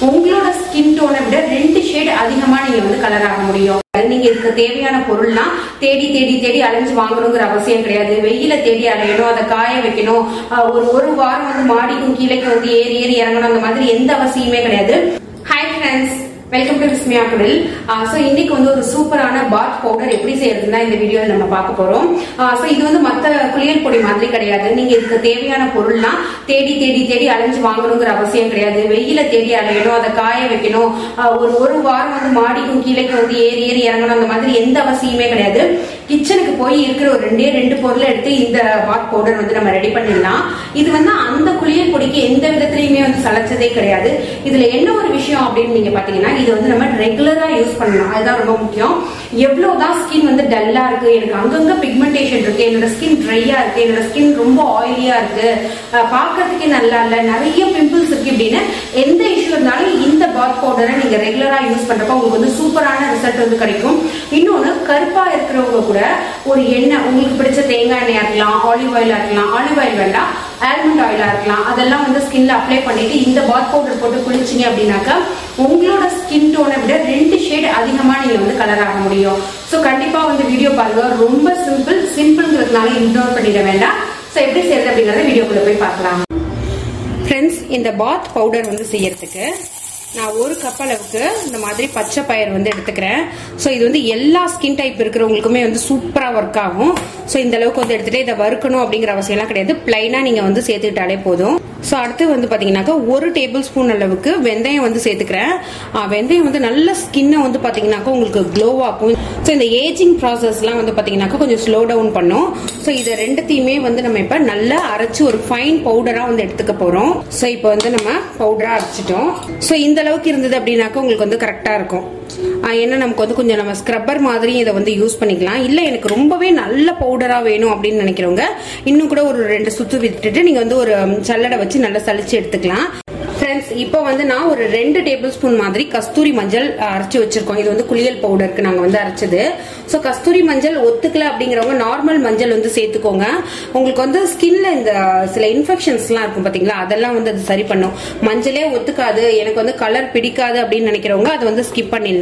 உங்களோட ஸ்கின் டோனை விட ரெண்டு ஷேட் அதிகமா நீங்க வந்து கலர் ஆக முடியும் நீங்க இதுக்கு தேவையான பொருள்லாம் தேடி தேடி தேடி அலைஞ்சு வாங்கணுங்கிற அவசியம் கிடையாது வெயில தேடி அலையணும் அதை காய வைக்கணும் அஹ் ஒரு ஒரு வாரம் வந்து மாடிக்கும் கீழேக்கு வந்து ஏறி ஏறி இறங்கணும் அந்த மாதிரி எந்த அவசியமே கிடையாது hi friends welcome to Vismaya Kudil so இன்னைக்கு வந்து ஒரு சூப்பரான பாத் பவுடர் எப்படி செய்யறதுன்னா இந்த வீடியோவில் நம்ம பார்க்க போறோம் ஸோ இது வந்து மற்ற குளியல் பொடி மாதிரி கிடையாது நீங்க இதுக்கு தேவையான பொருள்லாம் தேடி தேடி தேடி அலைஞ்சு வாங்கணுங்கிற அவசியம் கிடையாது வெயில தேடி அலையணும் அதை காய வைக்கணும் அஹ் ஒரு ஒரு வாரம் வந்து மாடிக்கும் கீழேக்கு வந்து ஏறி ஏறி இறங்கணும் அந்த மாதிரி எந்த அவசியமே கிடையாது கிச்சனுக்கு போய் இருக்கிற ஒரு ரெண்டே ரெண்டு பொருளை எடுத்து இந்த பாத் பவுடர் வந்து நம்ம ரெடி பண்ணிடலாம் இது வந்து அந்த குளியல் பொடிக்கு எந்த விதத்திலையுமே வந்து சளைச்சதே கிடையாது இதுல என்ன ஒரு விஷயம் அப்படின்னு நீங்க பாத்தீங்கன்னா இது வந்து நம்ம ரெகுலரா யூஸ் பண்ணலாம் அதுதான் ரொம்ப முக்கியம் எவ்வளவுதான் ஸ்கின் வந்து டல்லா இருக்கு எனக்கு அங்கங்க பிக்மெண்டேஷன் இருக்கு என்னோட ஸ்கின் ட்ரையா இருக்கு என்னோட ஸ்கின் ரொம்ப ஆயிலியா இருக்கு அஹ் பார்க்கறதுக்கே நல்லா இல்ல நிறைய பிம்பிள்ஸ் இருக்கு அப்படின்னு எந்த இஷ்யூ இருந்தாலும் இந்த பாத் பவுடரை நீங்க ரெகுலரா யூஸ் பண்றப்ப உங்களுக்கு வந்து சூப்பரான ரிசல்ட் வந்து கிடைக்கும் இன்னொன்னு கருப்பா இருக்கிறவங்க கூட ஒரு எண்ணெய் உங்களுக்கு பிடிச்ச தேங்காய் எண்ணெயா இருக்கலாம் ஆலிவ் ஆயிலா இருக்கலாம் ஆலிவ் ஆயில் வேண்டாம் ஆல்மண்ட் ஆயிலா இருக்கலாம் அதெல்லாம் வந்து ஸ்கின்ல அப்ளை பண்ணிட்டு இந்த பாத் பவுடர் போட்டு குளிச்சிங்க அப்படின்னாக்கா உங்களோட ஸ்கின் டோனை விட ரெண்டு ஷேட் அதிகமா நீங்க வந்து கலர் ஆக முடியும் ஸோ கண்டிப்பா வந்து வீடியோ பாருங்க ரொம்ப சிம்பிள் சிம்பிள்ங்கிறதுனால இக்னோர் பண்ணிட வேண்டாம் ஸோ எப்படி செய்யறது அப்படிங்கறத வீடியோக்குள்ள போய் பார்க்கலாம் ஃப்ரெண்ட்ஸ் இந்த பாத் பவுடர் வந்து செய்யறதுக்கு நான் ஒரு கப் அளவுக்கு இந்த மாதிரி பச்சை பயிர் வந்து எடுத்துக்கிறேன் ஸோ இது வந்து எல்லா ஸ்கின் டைப் இருக்கிறவங்களுக்குமே வந்து சூப்பராக ஒர்க் ஆகும் ஸோ இந்த அளவுக்கு வந்து எடுத்துட்டு இதை வறுக்கணும் அப்படிங்கிற அவசியம்லாம் கிடையாது பிளைனாக நீங்கள் வந்து சேர்த்துக்கிட்டாலே போதும் ஸோ அடுத்து வந்து பார்த்தீங்கன்னாக்கா ஒரு டேபிள் ஸ்பூன் அளவுக்கு வெந்தயம் வந்து சேர்த்துக்கிறேன் ஆ, வெந்தயம் வந்து நல்ல ஸ்கின்னை வந்து பார்த்தீங்கன்னாக்கா உங்களுக்கு க்ளோ ஆக்கும் ஸோ இந்த ஏஜிங் ப்ராசஸ்லாம் வந்து பார்த்தீங்கன்னாக்கா கொஞ்சம் ஸ்லோ டவுன் பண்ணும் ஸோ இதை ரெண்டுத்தையுமே வந்து நம்ம இப்போ நல்லா அரைச்சு ஒரு ஃபைன் பவுடராக வந்து எடுத்துக்க போகிறோம் ஸோ இப்போ வந்து நம்ம பவுடராக அரைச்சிட்டோம் ஸோ இந்த அளவுக்கு இருந்தது அப்படின்னாக்கா உங்களுக்கு வந்து கரெக்டாக இருக்கும் ஆ, ஏன்னா நமக்கு வந்து கொஞ்சம் நம்ம ஸ்க்ரப்பர் மாதிரி இதை வந்து யூஸ் பண்ணிக்கலாம் இல்லை எனக்கு ரொம்பவே நல்ல பவுடராக வேணும் அப்படின்னு நினைக்கிறவங்க இன்னும் கூட ஒரு ரெண்டு சுத்து விட்டுட்டு நீங்கள் வந்து ஒரு ம், சல்லடை வச்சு நல்லா சலிச்சு எடுத்துக்கலாம் ஃப்ரெண்ட்ஸ் இப்போ வந்து நான் ஒரு ரெண்டு டேபிள் ஸ்பூன் மாதிரி கஸ்தூரி மஞ்சள் அஹ், அரைச்சு வச்சிருக்கோம் இது வந்து குளியல் பவுடருக்கு நாங்க வந்து அரைச்சது ஸோ கஸ்தூரி மஞ்சள் ஒத்துக்கல அப்படிங்கிறவங்க நார்மல் மஞ்சள் வந்து சேர்த்துக்கோங்க உங்களுக்கு வந்து ஸ்கின்ல இந்த சில இன்ஃபெக்ஷன்ஸ்லாம் இருக்கும் பாத்தீங்களா அதெல்லாம் வந்து அது சரி பண்ணும் மஞ்சளே ஒத்துக்காது எனக்கு வந்து கலர் பிடிக்காது அப்படின்னு நினைக்கிறவங்க அதை வந்து ஸ்கிப் பண்ணிடலாம்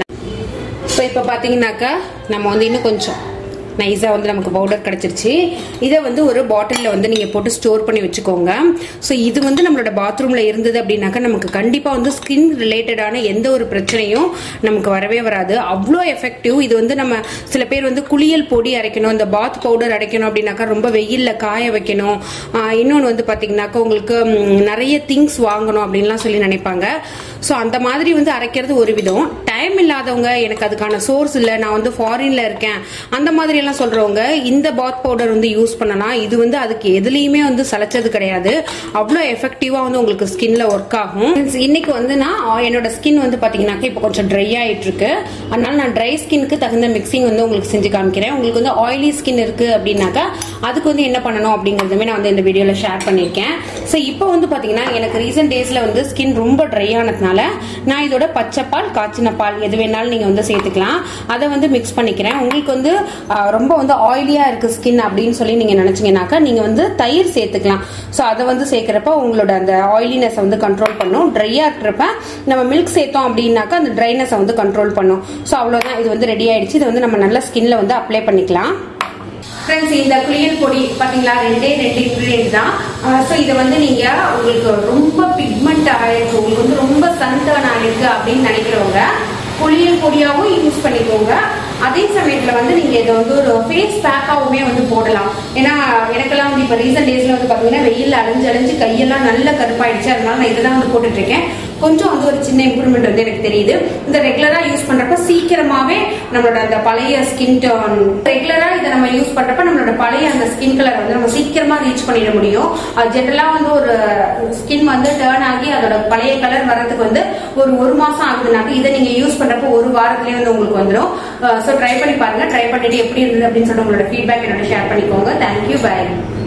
ஸோ இப்போ பார்த்தீங்கன்னாக்கா நம்ம வந்து இன்னும் கொஞ்சம் நைஸாக வந்து நமக்கு பவுடர் கிடச்சிருச்சு இதை வந்து ஒரு பாட்டிலில் வந்து நீங்கள் போட்டு ஸ்டோர் பண்ணி வச்சுக்கோங்க ஸோ இது வந்து நம்மளோட பாத்ரூமில் இருந்தது அப்படின்னாக்கா நமக்கு கண்டிப்பாக வந்து ஸ்கின் ரிலேட்டடான எந்த ஒரு பிரச்சனையும் நமக்கு வரவே வராது அவ்வளோ எஃபெக்டிவ் இது வந்து நம்ம சில பேர் வந்து குளியல் பொடி அரைக்கணும் இந்த பாத் பவுடர் அரைக்கணும் அப்படின்னாக்கா ரொம்ப வெயிலில் காய வைக்கணும் ஆஹ் இன்னொன்று வந்து பார்த்தீங்கன்னாக்கா உங்களுக்கு ம், நிறைய திங்ஸ் வாங்கணும் அப்படின்லாம் சொல்லி நினைப்பாங்க ஸோ அந்த மாதிரி வந்து அரைக்கிறது ஒரு விதம் டைம் இல்லாதவங்க எனக்கு அதுக்கான சோர்ஸ் இல்லை நான் வந்து ஃபாரின்ல இருக்கேன் அந்த மாதிரி எல்லாம் சொல்றவங்க இந்த பாத் பவுடர் வந்து யூஸ் பண்ணலாம் இது வந்து அதுக்கு எதுலேயுமே வந்து சளைச்சது கிடையாது அவ்வளோ எஃபெக்டிவா வந்து உங்களுக்கு ஸ்கின்ல ஒர்க் ஆகும் Friends, இன்னைக்கு வந்து நான் ஆ, என்னோட ஸ்கின் வந்து பாத்தீங்கன்னாக்கா இப்போ கொஞ்சம் ட்ரை ஆயிட்டு இருக்கு அதனால நான் ட்ரை ஸ்கின்க்கு தகுந்த மிக்சிங் வந்து உங்களுக்கு செஞ்சு காமிக்கிறேன் உங்களுக்கு வந்து ஆயிலி ஸ்கின் இருக்கு அப்படின்னாக்கா அதுக்கு வந்து என்ன பண்ணணும் அப்படிங்கறதுமே நான் வந்து இந்த வீடியோல ஷேர் பண்ணியிருக்கேன் ஸோ இப்போ வந்து பாத்தீங்கன்னா எனக்கு ரீசெண்ட் டேஸ்ல வந்து ஸ்கின் ரொம்ப ட்ரை ஆனதுனால நான் இதோட பச்சைப்பால் காய்ச்சின பால் எது வேணாலும் நீங்க வந்து சேர்த்துக்கலாம் அதை வந்து மிக்ஸ் பண்ணிக்கிறேன் உங்களுக்கு வந்து ஆ, ரொம்ப வந்து ஆயிலியா இருக்கு ஸ்கின் அப்படின்னு சொல்லி நீங்க நினைச்சீங்கன்னாக்கா நீங்க வந்து தயிர் சேர்த்துக்கலாம் ஸோ அதை வந்து சேர்க்கிறப்ப உங்களோட அந்த ஆயிலினஸ் வந்து கண்ட்ரோல் பண்ணும் ட்ரையா இருக்கிறப்ப நம்ம மில்க் சேர்த்தோம் அப்படின்னாக்கா அந்த ட்ரைனஸை வந்து கண்ட்ரோல் பண்ணும் ஸோ அவ்வளவுதான் இது வந்து ரெடி ஆயிடுச்சு இது வந்து நம்ம நல்ல ஸ்கின்ல வந்து அப்ளை பண்ணிக்கலாம் ஃப்ரெண்ட்ஸ் இந்த குளியல் பொடி பாத்தீங்களா ரெண்டே ரெண்டு இன்க்ரீடியன்ட் தான் ஸோ இதை வந்து நீங்க உங்களுக்கு ரொம்ப பிக்மெண்ட் ஆயிருக்கு உங்களுக்கு வந்து ரொம்ப சன்டர்ன் ஆயிருக்கு அப்படின்னு நினைக்கிறவங்க குளியல் பொடியாவும் யூஸ் பண்ணிக்கோங்க அதே சமயத்துல வந்து நீங்க இதை வந்து ஒரு ஃபேஸ் பேக்காவுமே வந்து போடலாம் ஏன்னா எனக்கெல்லாம் வந்து இப்போ ரீசெண்ட் டேஸ்ல வந்து பாத்தீங்கன்னா வெயில்ல அலைஞ்சு அலைஞ்சு கையெல்லாம் நல்ல கருப்பாயிடுச்சு அதனால நான் இதை தான் வந்து போட்டுட்டு இருக்கேன் கொஞ்சம் வந்து ஒரு சின்ன இம்ப்ரூவ்மெண்ட் வந்து எனக்கு தெரியுது இந்த ரெகுலரா யூஸ் பண்றப்ப சீக்கிரமாவே நம்மளோட அந்த பழைய ஸ்கின் டோன் ரெகுலரா இதை நம்ம யூஸ் பண்றப்ப நம்மளோட பழைய அந்த ஸ்கின் கலர் வந்து நம்ம சீக்கிரமா ரீச் பண்ணிட முடியும் அது ஜென்ரலா வந்து ஒரு ஸ்கின் வந்து டேர்ன் ஆகி அதோட பழைய கலர் வர்றதுக்கு வந்து ஒரு ஒரு மாசம் ஆகுதுனாக்க இதை நீங்க யூஸ் பண்றப்போ ஒரு வாரத்திலேயே வந்து உங்களுக்கு வந்துடும் ஸோ ட்ரை பண்ணி பாருங்க ட்ரை பண்ணிட்டு எப்படி இருந்தது அப்படின்னு சொல்லிட்டு உங்களோட ஃபீட்பேக் என்னோட ஷேர் பண்ணிக்கோங்க தேங்க்யூ பை